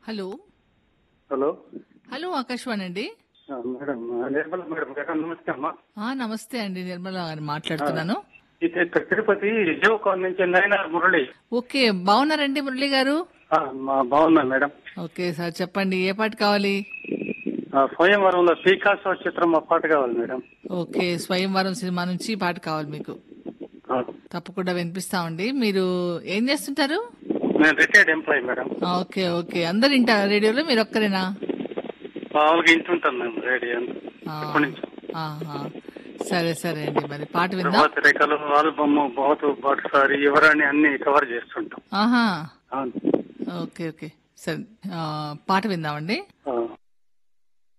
Hello hello hello Akashvani అండి ఆ, madam ఆ, నిర్మల మేడం మేడం నమస్తే అమ్మా ఆ, నమస్తే అండి నిర్మల గారు మాట్లాడుతున్నాను ఇది ఇక్కడ తిరుపతి జియో కాల్ నుంచి నైనార్ మురళి ఓకే బాగున్నారండి మురళి గారు ఆ, మా బాగున్నా మేడం ఓకే సార్ చెప్పండి ఏ పాట కావాలి ఆ, స్వయంవరంలో పీకాసో చిత్రం మా పాట కావాలి మేడం ఓకే స్వయంవరం సినిమా నుంచి ఈ పాట కావాలి మీకు ఆ, తప్పకుండా వినిపిస్తామండి మీరు ఏం చేస్తుంటారు నేను రిటైర్డ్ ఎంప్లాయీ మేడం ఆ, ఓకే ఓకే అందరు వింటారా రేడియోలో మీరు ఒక్కరేనా మామూలుగా ఇంటుంటాను మేము రేడియో ఆ, ఎప్పటి నుంచి ఆహా. సరే సరే అండి మరి పాట విందాం ప్రభాత రేఖలు ఆల్బమ్ బహుతు బాటసారి ఎవరని అన్ని కవర్ చేస్తుంటాం ఆహా అవును ఓకే ఓకే సరే ఆ, పాట విందామండి ఆ,